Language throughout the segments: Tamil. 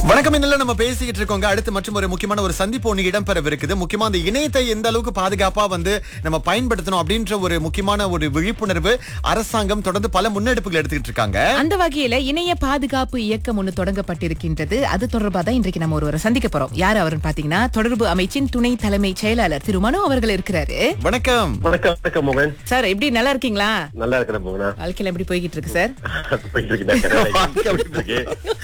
வணக்கம் இன்னும் நம்ம பேசிக்கிட்டு இருக்கோங்க அடுத்து மற்றும் ஒரு முக்கியமான ஒரு சந்திப்பு ஒண்ணு இடம்பெறவிருக்குது முக்கியமா அந்த இணையத்தை எந்த அளவுக்கு பாதுகாப்பா வந்து நம்ம பயன்படுத்தணும் அப்படின்ற ஒரு முக்கியமான ஒரு விழிப்புணர்வு அரசாங்கம் தொடர்ந்து பல முன்னெடுப்புகள் எடுத்துக்கிட்டு இருக்காங்க அந்த வகையில இணைய பாதுகாப்பு இயக்கம் ஒண்ணு தொடங்கப்பட்டிருக்கின்றது அது தொடர்பா தான் இன்றைக்கு நம்ம ஒருவரை சந்திக்க போறோம் யார் அவருன்னு பாத்தீங்கன்னா தொடர்பு அமைச்சின் துணை தலைமை செயலாளர் திரு மனு அவர்கள் இருக்கிறாரு வணக்கம் வணக்கம் வணக்கம் மோகன் சார் எப்படி நல்லா இருக்கீங்களா நல்லா இருக்கிறேன் மோகனா வாழ்க்கையில எப்படி போய்கிட்டு இருக்கு சார் போயிட்டு இருக்கு, நான் கரெக்டா போயிட்டு இருக்கு.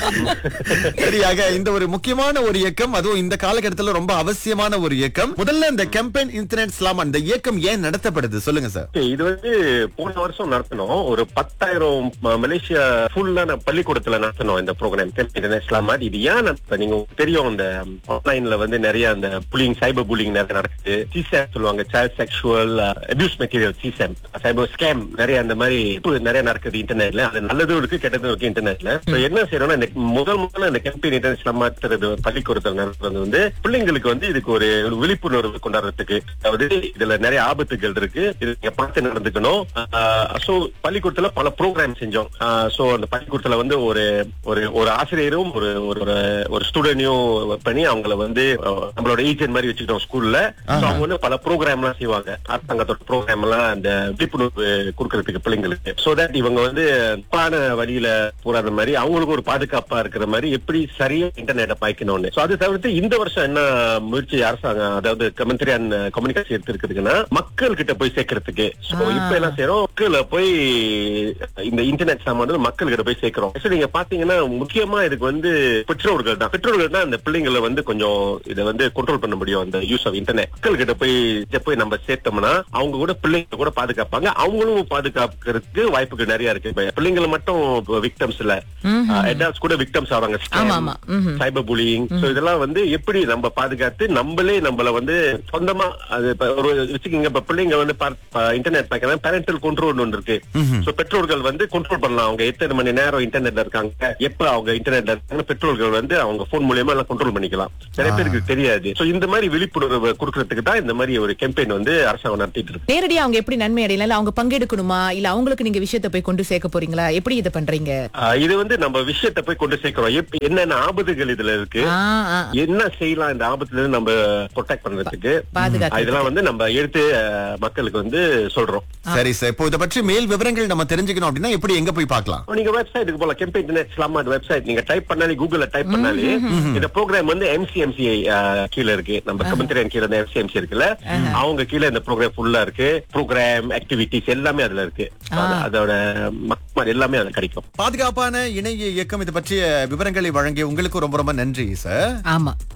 சரியாக இந்த ஒரு முக்கியமான ஒரு இயக்கம் அதுவும் இந்த காலகட்டத்துல ரொம்ப அவசியமான ஒரு இயக்கம் முதல்ல இந்த கேம்பெயின் இன்டர்நெட் ஸ்லாமன் இந்த இயக்கம் ஏன் நடத்தப்படுது சொல்லுங்க சார் Okay, இது வந்து போன வருஷம் நடத்தணும் ஒரு பத்தாயிரம் ம- மலேசியா ஃபுல்லான பள்ளிக்கூடத்துல நடத்தணும் இந்த ப்ரோக்ராம் இன்டர்நேஷனல் மாதிரி இது ஏன் நடத்த நீங்க உங்களுக்கு தெரியும் இந்த ஆன்லைன்ல வந்து நிறைய அந்த புலிங் சைபர் புலிங் நிறைய நடக்குது சிசேம் சொல்லுவாங்க child sexual abuse material CSAM cyber scam நிறைய அந்த மாதிரி இப்ப நிறைய நடக்குது இன்டர்நெட்ல அது நல்லதும் இருக்கு கெட்டதும் இருக்கு இன்டர்நெட்ல So என்ன செய்யறோம்னா இந்த முதல் முதல்ல இந்த கேம்பெயின் இன்டர்நேஷனல் மாத்துறது பள்ளிக்கூடத்தில் நடத்துறது வந்து பிள்ளைங்களுக்கு வந்து இதுக்கு ஒரு ஒரு விழிப்புணர்வு கொண்டாடுறதுக்கு அதாவது இதுல நிறைய ஆபத்துகள் இருக்கு இது நீங்க பார்த்து நடந்துக்கணும் சோ பள்ளிக்கூடத்துல பல ப்ரோக்ராம் செஞ்சோம் சோ அந்த பள்ளிக்கூடத்துல வந்து ஒரு ஒரு ஒரு ஆசிரியரும் ஒரு ஒரு ஒரு- ஒரு ஸ்டூடெண்டையும் பண்ணி அவங்கள வந்து அஹ், நம்மளோட ஏஜென்ட் மாதிரி வச்சுக்கிட்டோம் ஸ்கூல்ல அவங்க வந்து பல ப்ரோக்ராம் எல்லாம் செய்வாங்க அரசாங்கத்தோட ப்ரோக்ராம் எல்லாம் அந்த விழிப்புணர்வு கொடுக்கறதுக்கு பிள்ளைங்களுக்கு சோ தட் இவங்க வந்து தப்பான வழியில போறாத மாதிரி அவங்களுக்கு ஒரு பாதுகாப்பா இருக்கிற மாதிரி எப்படி சரியா இன்டர்நெட்டை பாய்க்கணும்னு சோ அது தவிர்த்து இந்த வருஷம் என்ன முயற்சி அரசாங்கம் அதாவது கமெண்ட்ரியான் கம்யூனிகேஷன் எடுத்திருக்குதுன்னா மக்கள் கிட்ட போய் சேர்க்கறதுக்கு சோ ஆ. இப்ப என்ன செய்யறோம் மக்களை போய் இந்த இன்டர்நெட் சாமான் மக்கள் கிட்ட போய் சேர்க்கிறோம் Actually நீங்க பாத்தீங்கன்னா முக்கியமா இதுக்கு வந்து பெற்றோர்கள் தான் பெற்றோர்கள் தான் அந்த பிள்ளைங்களை வந்து கொஞ்சம் இதை வந்து கண்ட்ரோல் பண்ண முடியும் அந்த யூஸ் ஆஃப் இன்டர்நெட் மக்கள் கிட்ட போய் இதை போய் நம்ம சேர்த்தோம்னா அவங்க கூட பிள்ளைங்க கூட பாதுகாப்பாங்க அவங்களும் பாதுகாக்கிறதுக்கு வாய்ப்புகள் நிறைய இருக்கு இப்ப பிள்ளைங்களை மட்டும் விக்டம்ஸ் இல்ல ம்ஹும். அடால்ட்ஸ் கூட விக்டம்ஸ் ஆவாங்க ஆமா ஆமா ம்ஹும். சைபர் புலியிங் சோ இதெல்லாம் வந்து எப்படி நம்ம பாதுகாத்து நம்மளே நம்மள வந்து சொந்தமா அது இப்ப ஒரு வச்சுக்கோங்க இப்ப பிள்ளைங்க வந்து இன்டர்நெட் பாக்கலாம் பேரண்டல் கண்ட்ரோல் ஒன்று இருக்கு சோ பெற்றோர்கள் வந்து கண்ட்ரோல் பண்ணலாம் அவங்க எத்தனை மணி நேரம் இன்டர்நெட்ல இருக்காங்க எப்ப அவங்க இன்டர்நெட்ல இருக்காங்க பெற்றோர்கள் வந்து அவங்க போன் மூலியமா எல்லாம் கண்ட்ரோல் பண்ணிக்கலாம் நிறைய பேருக்கு தெரியாது சோ இந்த மாதிரி விழிப்புணர்வு கொடுக்கறதுக்கு தான் இந்த மாதிரி ஒரு கேம்பெயின் வந்து அரசாங்கம் நடத்திட்டு இருக்கு நேரடியா அவங்க எப்படி நன்மை அடையலாம் இல்ல அவங்க பங்கெடுக்கணுமா இல்ல அவங்களுக்கு நீங்க விஷயத்தை போய் கொண்டு சேர்க்க போறீங்களா எப்படி இதை பண்றீங்க ஆஹ் இது வந்து நம்ம விஷயத்தை போய் கொண்டு சேர்க்கிறோம் எப்ப- என்னென்ன ஆபத்துகள் இதுல இருக்கு ஆ, ஆ, என்ன செய்யலாம் இந்த ஆபத்துல இருந்து நம்ம ப்ரொடெக்ட் பண்றதுக்கு பாதுகாக்க இதெல்லாம் வந்து நம்ம எடுத்து அஹ், மக்களுக்கு வந்து சொல்றோம் சரி சார் இப்போ இதை பற்றி மேல் விவரங்கள் நம்ம தெரிஞ்சுக்கணும் அப்படின்னா எப்படி எங்க போய் பார்க்கலாம் நீங்க வெப்சைட்டுக்கு போல கெம்பே இன்டர்நெட் இஸ்லாமாட் வெப்சைட் நீங்க டைப் பண்ணாலே கூகுள்ல டைப் பண்ணாலே இந்த ப்ரோக்ராம் வந்து எம்சிஎம்சி கீழ இருக்கு நம்ம கமெண்ட்ரியன் கீழ இந்த எம்சிஎம்சி இருக்குல்ல அவங்க கீழ இந்த ப்ரோக்ராம் ஃபுல்லா இருக்கு ப்ரோக்ராம் ஆக்டிவிட்டிஸ் எல்லாமே அதுல இருக்கு அது- அதோட மக்கள் எல்லாமே அதுல கிடைக்கும் பாதுகாப்பான இணைய இயக்கம் இது பற்றிய விவரங்களை வழங்கிய உங்களுக்கு ரொம்ப ரொம்ப நன்றி சார் ஆமா